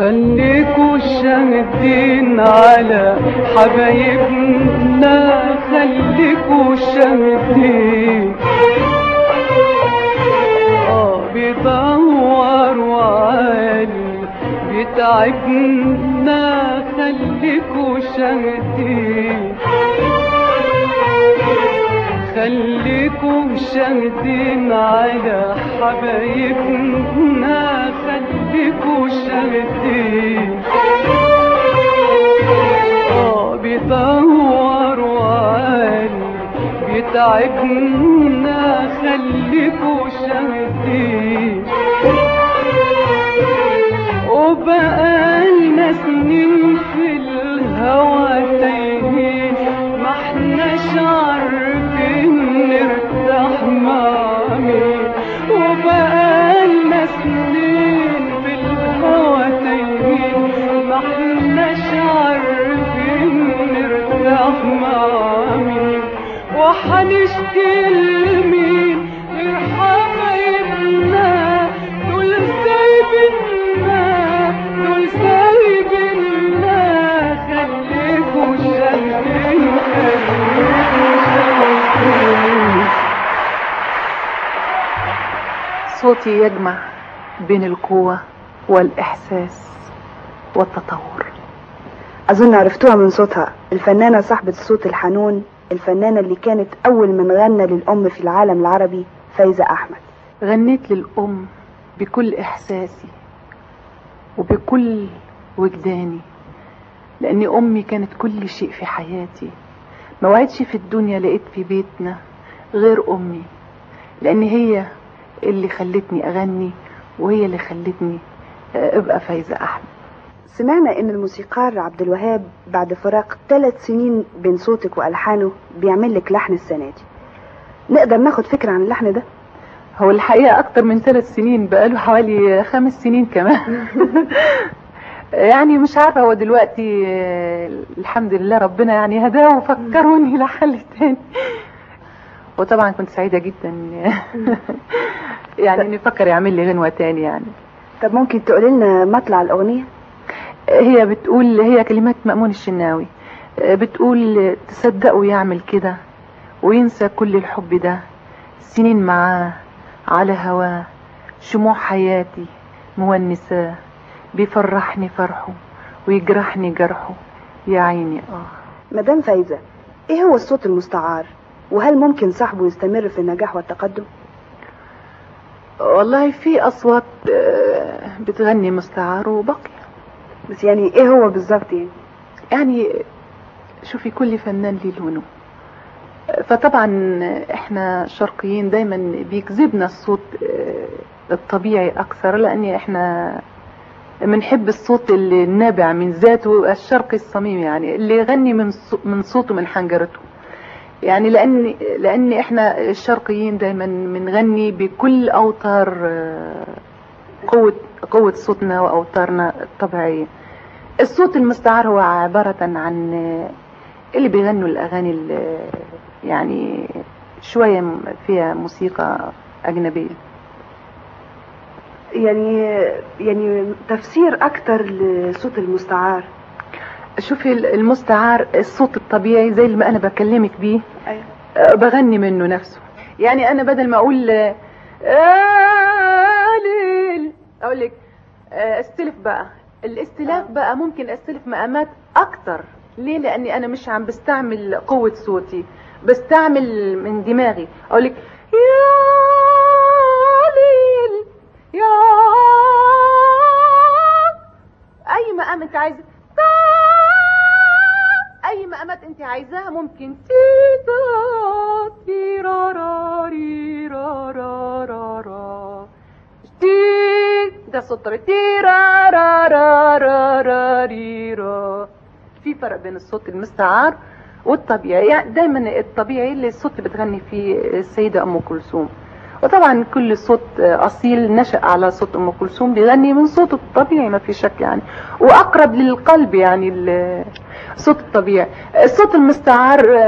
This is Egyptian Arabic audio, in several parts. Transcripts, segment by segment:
خليكوا شاهدين على حبايبنا خليكوا شاهدين اه بيدوروا عالي بيتعبنا خليكوا شاهدين خليكم شاهدين على حبايبنا خليكم شاهدين اه بيدوروا عالي بيتعبنا خليكم شاهدين وبقالنا سنين في الهوى تايهين ما احناش عارفين نرتاح مع مين وبقالنا سنين في الهوى تايهين ما احناش عارفين نرتاح مع مين وحنشكي لمين غير حبايبنا دول سايبنا دول سايبنا خليكوا شايفين خليكوا شايفين صوتي يجمع بين القوة والإحساس والتطور أظن عرفتوها من صوتها الفنانة صاحبة الصوت الحنون الفنانة اللي كانت أول من غنى للأم في العالم العربي فايزة أحمد غنيت للأم بكل إحساسي وبكل وجداني لأن أمي كانت كل شيء في حياتي ما وعدش في الدنيا لقيت في بيتنا غير أمي لأن هي اللي خلتني أغني وهي اللي خلتني آه، أبقى فايزة أحمد سمعنا إن الموسيقار عبد الوهاب بعد فراق ثلاث سنين بين صوتك وألحانه بيعمل لك لحن السنة دي نقدر ناخد فكرة عن اللحن ده هو الحقيقة أكتر من ثلاث سنين بقاله حوالي خمس سنين كمان يعني مش عارفة هو دلوقتي آه، الحمد لله ربنا يعني هداه وفكروني لحل تاني وطبعا كنت سعيدة جدا يعني انه يفكر يعمل لي غنوة تاني يعني طب ممكن تقولي لنا مطلع الأغنية هي بتقول هي كلمات مأمون الشناوي بتقول تصدقوا يعمل كده وينسى كل الحب ده سنين معاه على هواه شموع حياتي مونساه بيفرحني فرحه ويجرحني جرحه يا عيني اه مدام فايزة إيه هو الصوت المستعار وهل ممكن صاحبه يستمر في النجاح والتقدم والله في أصوات آه، بتغني مستعار وباقية بس يعني إيه هو بالظبط يعني يعني شوفي كل فنان ليه لونه فطبعا احنا شرقيين دايما بيجذبنا الصوت آه، الطبيعي اكثر لان احنا بنحب الصوت اللي النابع من ذاته الشرقي الصميم يعني اللي يغني من صو- من صوته من حنجرته يعني لان لان احنا الشرقيين دايما بنغني بكل اوتار آه، قوه قوه صوتنا واوتارنا الطبيعيه الصوت المستعار هو عباره عن آه، اللي بيغنوا الاغاني اللي يعني شويه م- فيها موسيقى اجنبيه يعني يعني تفسير أكتر لصوت المستعار شوفي المستعار الصوت الطبيعي زي اللي ما انا بكلمك بيه أيوة. أه، بغني منه نفسه يعني انا بدل ما اقول آه، ليل اقول لك آه، استلف بقى الاستلاف بقى ممكن استلف مقامات اكتر ليه لاني انا مش عم بستعمل قوة صوتي بستعمل من دماغي اقول لك يا ليل يا اي مقام انت عايزه اي مقامات انت عايزاها ممكن تي تا تي را را ري را را را را تي ده صوت طبيعي. تي را را را را را ري را في فرق بين الصوت المستعار والطبيعي يعني دايما الطبيعي اللي الصوت اللي بتغني فيه السيدة ام كلثوم وطبعا كل صوت اصيل نشأ على صوت ام كلثوم بيغني من صوته الطبيعي ما في شك يعني واقرب للقلب يعني ال- الصوت الطبيعي الصوت المستعار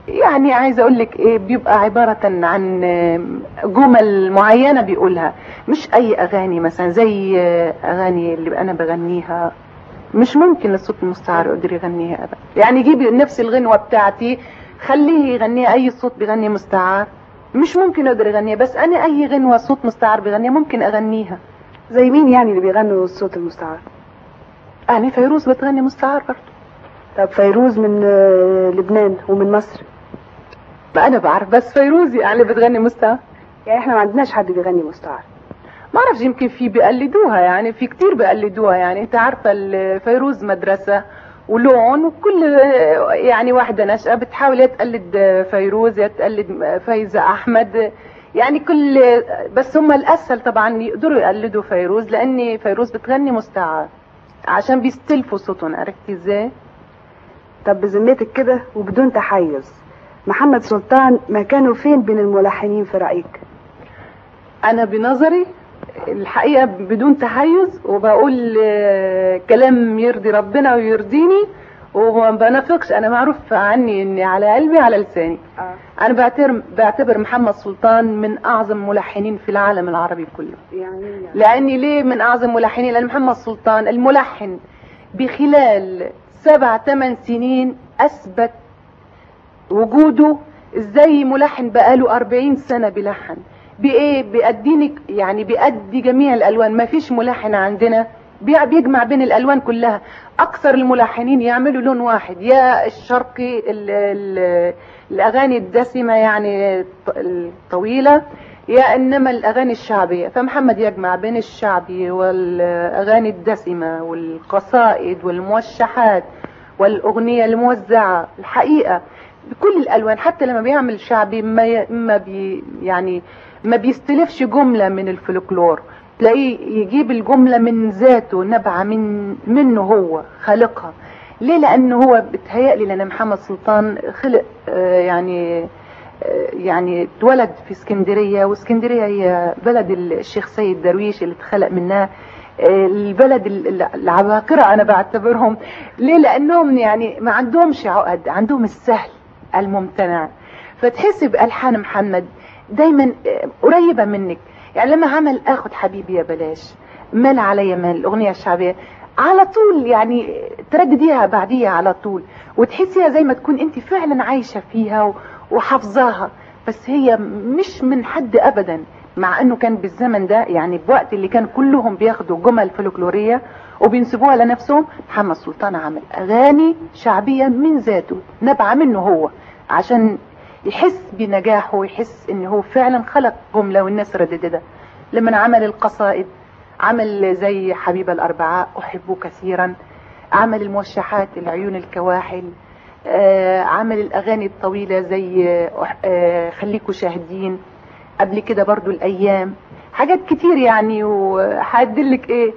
يعني عايزه اقول لك ايه بيبقى عباره عن جمل معينه بيقولها مش اي اغاني مثلا زي اغاني اللي انا بغنيها مش ممكن الصوت المستعار يقدر يغنيها ابدا يعني جيبي نفس الغنوه بتاعتي خليه يغنيها اي صوت بيغني مستعار مش ممكن يقدر يغنيها بس انا اي غنوه صوت مستعار بيغنيها ممكن اغنيها زي مين يعني اللي بيغنوا الصوت المستعار يعني فيروز بتغني مستعار برضه طب فيروز من آه، لبنان ومن مصر ما انا بعرف بس فيروز يعني بتغني مستعار يعني احنا ما عندناش حد بيغني مستعار ما اعرفش يمكن في بيقلدوها يعني في كتير بيقلدوها يعني انت عارفه الفيروز مدرسه ولون وكل يعني واحده نشأة بتحاول يا تقلد فيروز يا تقلد فايزه احمد يعني كل بس هم الاسهل طبعا يقدروا يقلدوا فيروز لان فيروز بتغني مستعار عشان بيستلفوا صوتهم عرفتي ازاي؟ طب بذمتك كده وبدون تحيز محمد سلطان مكانه فين بين الملحنين في رأيك انا بنظري الحقيقه بدون تحيز وبقول آه، كلام يرضي ربنا ويرضيني وما بنافقش انا معروف عني اني على قلبي على لساني آه. انا بعتبر بعتبر محمد سلطان من اعظم ملحنين في العالم العربي كله يعني, يعني لاني ليه من اعظم ملحنين لان محمد سلطان الملحن بخلال سبع ثمان سنين اثبت وجوده ازاي ملحن بقاله 40 سنه بيلحن بايه بيأديني يعني بيأدي جميع الالوان ما فيش ملحن عندنا بي- بيجمع بين الالوان كلها اكثر الملحنين يعملوا لون واحد يا الشرقي ال ال الاغاني الدسمه يعني الط- الطويله يا انما الاغاني الشعبيه فمحمد يجمع بين الشعبي والاغاني الدسمه والقصائد والموشحات والاغنيه الموزعه الحقيقه بكل الالوان حتى لما بيعمل شعبي ما ي... ما بي يعني ما بيستلفش جمله من الفلكلور تلاقيه يجيب الجمله من ذاته نبعه من منه هو خالقها ليه لانه هو بتهيألي لان محمد سلطان خلق آه، يعني آه، يعني اتولد في اسكندريه واسكندريه هي بلد الشيخ سيد درويش اللي اتخلق منها آه، البلد ال- العباقرة أنا بعتبرهم ليه لأنهم يعني ما عندهمش عقد عندهم السهل الممتنع فتحسي بألحان محمد دايما آه، قريبة منك يعني لما عمل اخد حبيبي يا بلاش مال عليا مال الاغنيه الشعبيه على طول يعني تردديها بعديها على طول وتحسيها زي ما تكون انت فعلا عايشه فيها و- وحافظاها بس هي مش من حد ابدا مع انه كان بالزمن ده يعني بوقت اللي كان كلهم بياخدوا جمل فلكلوريه وبينسبوها لنفسهم محمد سلطان عمل اغاني شعبيه من ذاته نبعه منه هو عشان يحس بنجاحه ويحس ان هو فعلا خلق جمله والناس رددتها لما عمل القصائد عمل زي حبيب الاربعاء احبه كثيرا عمل الموشحات العيون الكواحل آه عمل الاغاني الطويله زي آه آه خليكوا شاهدين قبل كده برضو الايام حاجات كتير يعني وهدلك ايه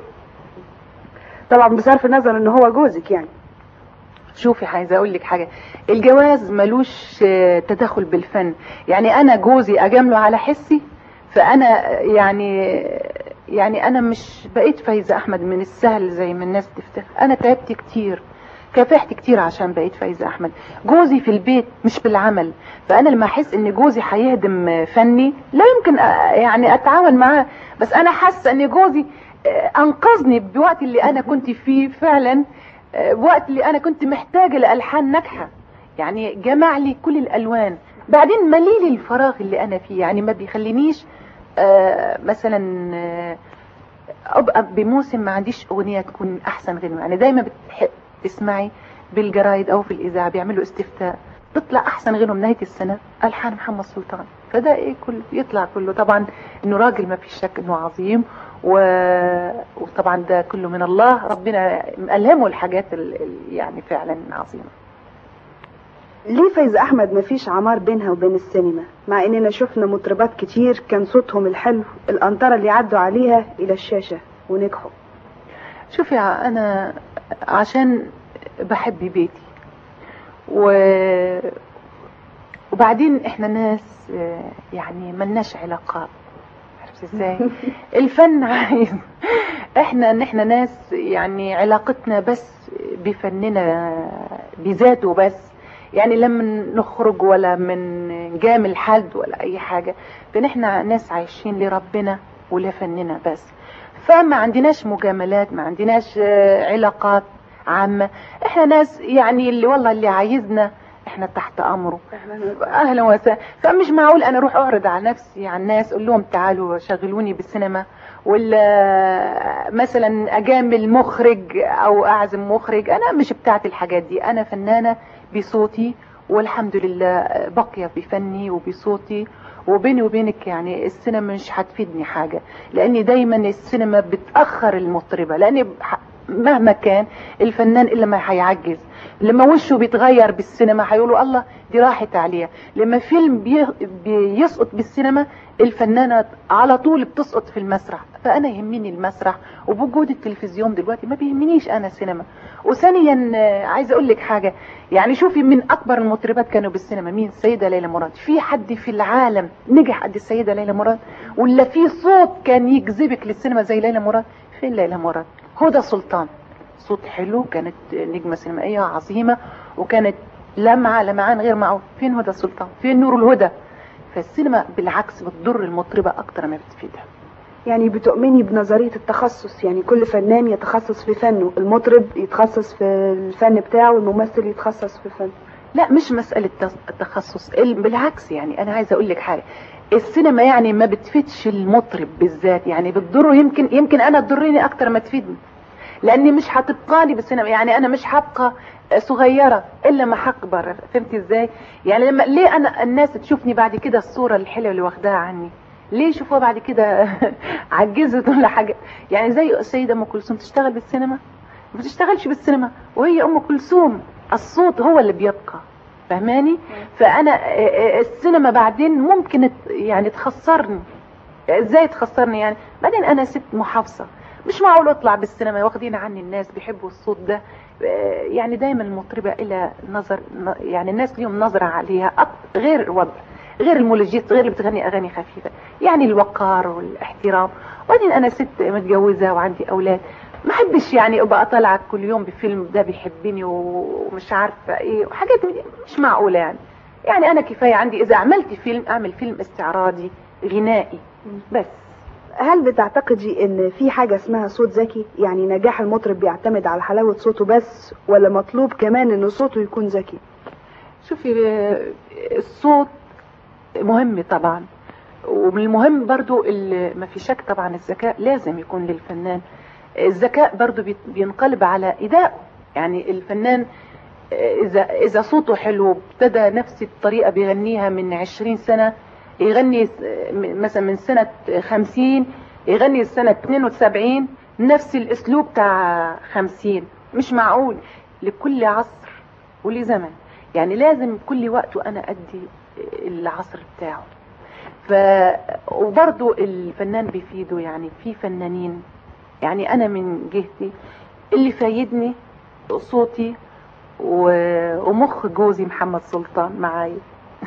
طبعا بصرف النظر ان هو جوزك يعني شوفي عايزه اقول لك حاجه الجواز ملوش آه، تدخل بالفن يعني انا جوزي اجامله على حسي فانا يعني يعني انا مش بقيت فايزه احمد من السهل زي ما الناس تفتكر انا تعبت كتير كافحت كتير عشان بقيت فايزه احمد جوزي في البيت مش بالعمل فانا لما احس ان جوزي هيهدم فني لا يمكن أ- يعني اتعاون معاه بس انا حاسه ان جوزي آه، انقذني بوقت اللي انا كنت فيه فعلا آه، وقت اللي انا كنت محتاجه لالحان ناجحه يعني جمع لي كل الالوان بعدين مليلي الفراغ اللي انا فيه يعني ما بيخلينيش آه، مثلا آه، ابقى بموسم ما عنديش اغنيه تكون احسن غنوه يعني دايما بتح- تسمعي بالجرايد او في الاذاعه بيعملوا استفتاء تطلع احسن غنوه من نهايه السنه الحان محمد سلطان فده ايه كله يطلع كله طبعا انه راجل ما فيش شك انه عظيم و... وطبعا ده كله من الله ربنا مألهمه الحاجات ال... ال- يعني فعلا عظيمه ليه فايزة احمد مفيش عمار بينها وبين السينما مع اننا شفنا مطربات كتير كان صوتهم الحلو القنطرة اللي عدوا عليها الى الشاشة ونجحوا شوفي ع- انا عشان بحب بيتي و... وبعدين احنا ناس آه، يعني ملناش علاقات عرفت ازاي الفن عايز احنا ان احنا ناس يعني علاقتنا بس بفننا بذاته بس يعني لما نخرج ولا من جامل حد ولا اي حاجة فنحن ناس عايشين لربنا ولفننا بس فما عندناش مجاملات ما عندناش آه، علاقات عامة احنا ناس يعني اللي والله اللي عايزنا احنا تحت امره اهلا وسهلا فمش معقول انا اروح اعرض على نفسي على الناس اقول لهم تعالوا شغلوني بالسينما ولا مثلا اجامل مخرج او اعزم مخرج انا مش بتاعت الحاجات دي انا فنانة بصوتي والحمد لله باقية بفني وبصوتي وبيني وبينك يعني السينما مش هتفيدني حاجة لاني دايما السينما بتأخر المطربة لاني ح- مهما كان الفنان الا ما هيعجز لما وشه بيتغير بالسينما هيقولوا الله دي راحت عليها لما فيلم بي بيسقط بالسينما الفنانة على طول بتسقط في المسرح فانا يهمني المسرح وبوجود التلفزيون دلوقتي ما بيهمنيش انا سينما وثانيا آه، عايزه اقول لك حاجه يعني شوفي من اكبر المطربات كانوا بالسينما مين السيده ليلى مراد في حد في العالم نجح قد السيده ليلى مراد ولا في صوت كان يجذبك للسينما زي ليلى مراد فين ليلى مراد هدى سلطان صوت حلو كانت نجمة سينمائية عظيمة وكانت لمعة لمعان غير معقول فين هدى سلطان فين نور الهدى فالسينما بالعكس بتضر المطربة أكتر ما بتفيدها يعني بتؤمني بنظرية التخصص يعني كل فنان يتخصص في فنه المطرب يتخصص في الفن بتاعه والممثل يتخصص في فنه لا مش مسألة تس- التخصص ال- بالعكس يعني أنا عايزة أقول لك حاجة السينما يعني ما بتفيدش المطرب بالذات يعني بتضره يمكن يمكن أنا تضرني أكتر ما تفيدني لأني مش هتبقاني بالسينما يعني أنا مش هبقى صغيرة إلا ما هكبر فهمتي إزاي يعني لما ليه أنا الناس تشوفني بعد كده الصورة الحلوة اللي واخداها عني ليه يشوفوها بعد كده عجزت ولا حاجة يعني زي السيدة أم كلثوم تشتغل بالسينما ما بتشتغلش بالسينما وهي ام كلثوم الصوت هو اللي بيبقى فهماني فانا آه، آه، السينما بعدين ممكن ت- يعني تخسرني ازاي تخسرني يعني بعدين انا ست محافظه مش معقول اطلع بالسينما واخدين عني الناس بيحبوا الصوت ده آه، يعني دايما المطربه الى نظر ن- يعني الناس ليهم نظره عليها أك- غير الوضع غير المولوجيست غير اللي بتغني اغاني خفيفه يعني الوقار والاحترام وبعدين انا ست متجوزه وعندي اولاد ما احبش يعني ابقى طالعه كل يوم بفيلم ده بيحبني ومش عارفه ايه وحاجات من دي مش معقوله يعني يعني انا كفايه عندي اذا عملت فيلم اعمل فيلم استعراضي غنائي بس هل بتعتقدي ان في حاجة اسمها صوت ذكي يعني نجاح المطرب بيعتمد على حلاوة صوته بس ولا مطلوب كمان ان صوته يكون ذكي شوفي آه، الصوت مهم طبعا ومن المهم برضو ال- ما في شك طبعا الذكاء لازم يكون للفنان الذكاء برضو بيت- بينقلب على إداءه يعني الفنان آه، إذا إذا صوته حلو ابتدى نفس الطريقة بيغنيها من عشرين سنة يغني س- م- مثلا من سنة خمسين يغني سنة 72 نفس الأسلوب بتاع خمسين مش معقول لكل عصر ولزمن يعني لازم كل وقت وأنا أدي العصر بتاعه ف وبرضو الفنان بيفيده يعني في فنانين يعني انا من جهتي اللي فايدني صوتي و... ومخ جوزي محمد سلطان معايا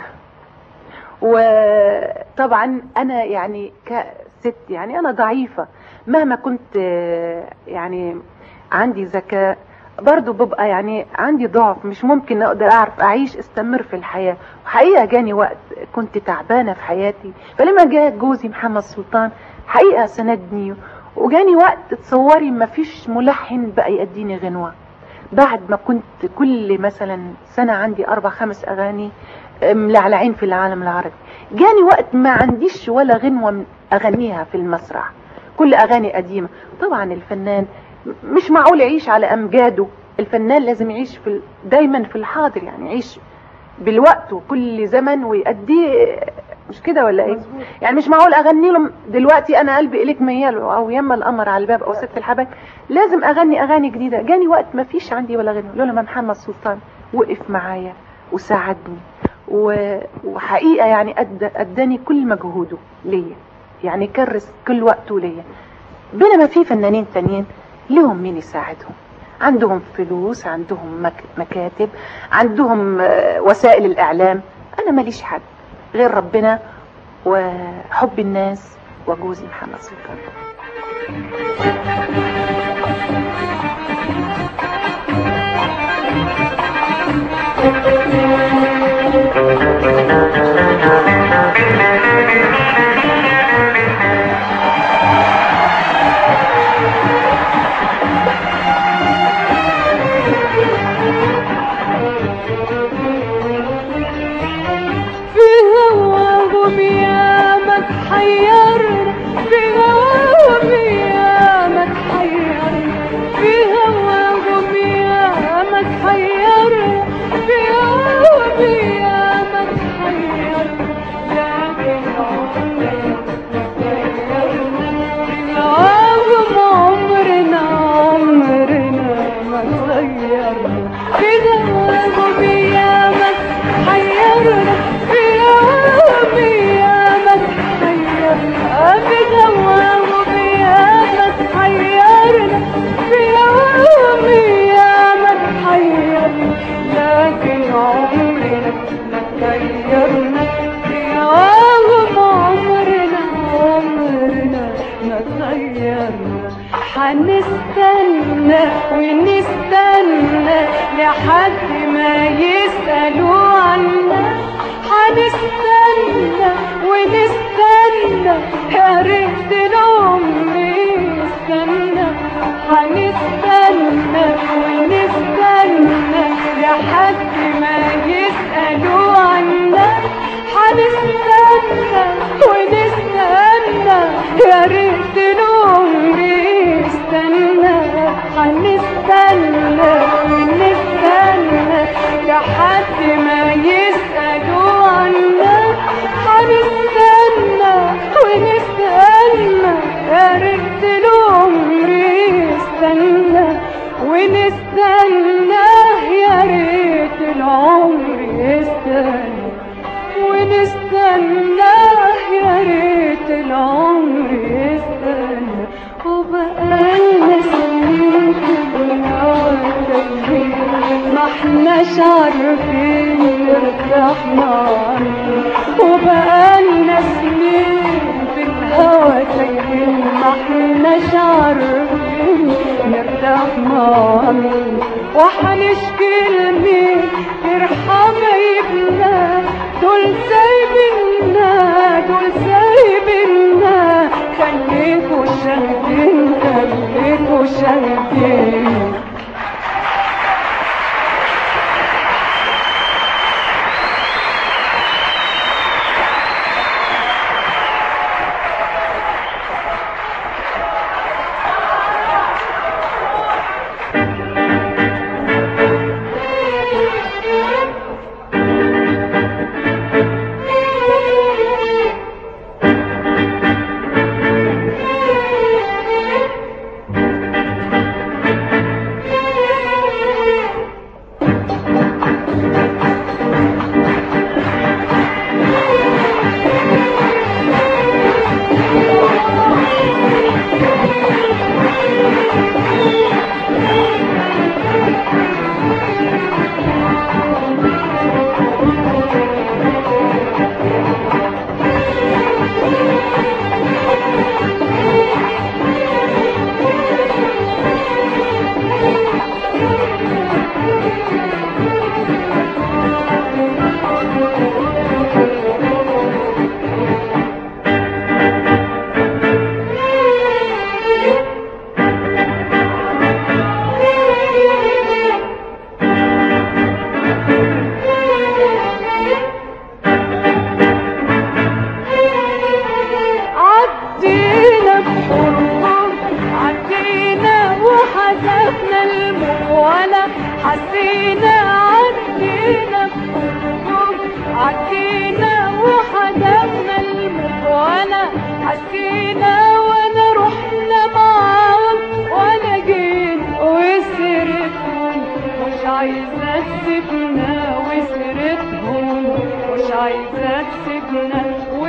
وطبعا انا يعني كست يعني انا ضعيفة مهما كنت آه، يعني عندي ذكاء برضو ببقى يعني عندي ضعف مش ممكن اقدر اعرف اعيش استمر في الحياة وحقيقة جاني وقت كنت تعبانة في حياتي فلما جاء جوزي محمد سلطان حقيقة سندني وجاني وقت تصوري ما فيش ملحن بقى يأديني غنوة بعد ما كنت كل مثلا سنة عندي أربع خمس أغاني ملعلعين في العالم العربي جاني وقت ما عنديش ولا غنوة من أغنيها في المسرح كل أغاني قديمة طبعا الفنان مش معقول يعيش على أمجاده الفنان لازم يعيش في ال- دايما في الحاضر يعني يعيش بالوقت وكل زمن ويأديه مش كده ولا ايه يعني مش معقول اغني لهم دلوقتي انا قلبي اليك ميال او يما القمر على الباب او ست الحبايب لازم اغني اغاني جديده جاني وقت ما فيش عندي ولا غنى لولا ما محمد سلطان وقف معايا وساعدني و- وحقيقه يعني أدى اداني كل مجهوده ليا يعني كرس كل وقته ليا بينما في فنانين تانيين لهم مين يساعدهم عندهم فلوس عندهم مك... مكاتب عندهم آه، وسائل الإعلام أنا ماليش حد غير ربنا وحب الناس وجوزي محمد سلطان Thank لحد ما يسألوا عنا هنستنى ونستنى يا ريت العمر يستنى هنستنى ونستنى لحد ما يسألوا عنا هنستنى ونستنى يا ريت العمر يستنى هنستنى ونستنى لحد ما يسألوا عنا هنستنى ونستنى يا ريت العمر يستنى ونستنى يا ريت العمر يستنى ونستنى يا ريت العمر يستنى وبقالنا سنين كلنا تايهين ما احناش عارفين نرتاح معانا وبقالنا سنين في الهوا تايهين ما احناش عارفين نرتاح معانا وحنشكي لمين يرحم ابنا دول سايبنا دول سايبنا خليكوا شاهدين خليكوا شاهدين عدينا بحرقهم عدينا وحذفنا الموالة حسينا عدينا بحرقهم عدينا وحذفنا الموالة حسينا وانا رحنا معاهم وانا جينا وسرتهم مش عايزة تسيبنا وسرتهم مش عايزة تسيبنا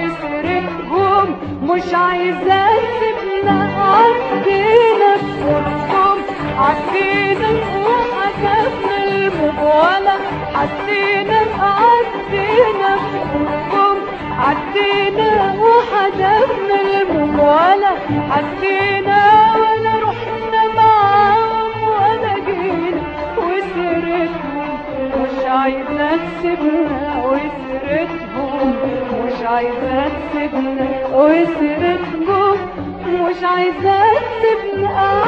وسرتهم مش عايزة تسيبنا عدينا بحرقهم عدينا وحذفنا الموالة حسينا عدينا بحرقهم عدينا وحذفنا الموالة حسينا وانا رحنا معاهم وانا جينا وسرتهم مش عايزة تسيبنا وسرتهم مش عايزة تسيبنا وسرتهم مش عايزة تسيبنا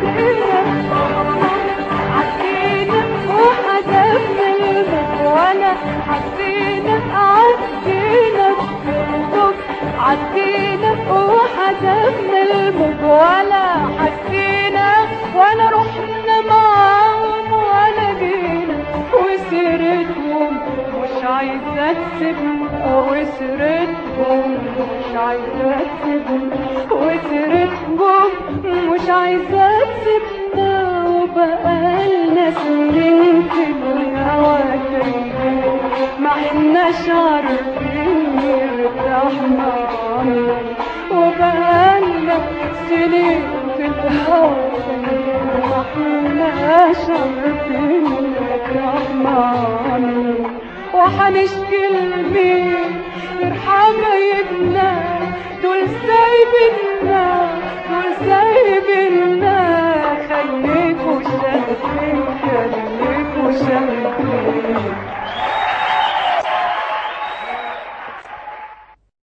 عدينا عدينا وحذفنا الموالة حسينا عدينا بحرقهم عدينا وحذفنا الموالة حسينا وانا رحنا معاهم وانا جينا وسرتهم مش عايزة تسيبنا وسرتهم مش عايزة تسيبنا وسرتهم مش عايزة تسيبنا وبقالنا سنين في الهوا تايهين ما احناش عارفين نرتاح معاهم وبقالنا سنين في الهوا تايهين ما احناش عارفين نرتاح معاهم وحنشكي لمين يرحم ابنا دول سايبنا دول سايبنا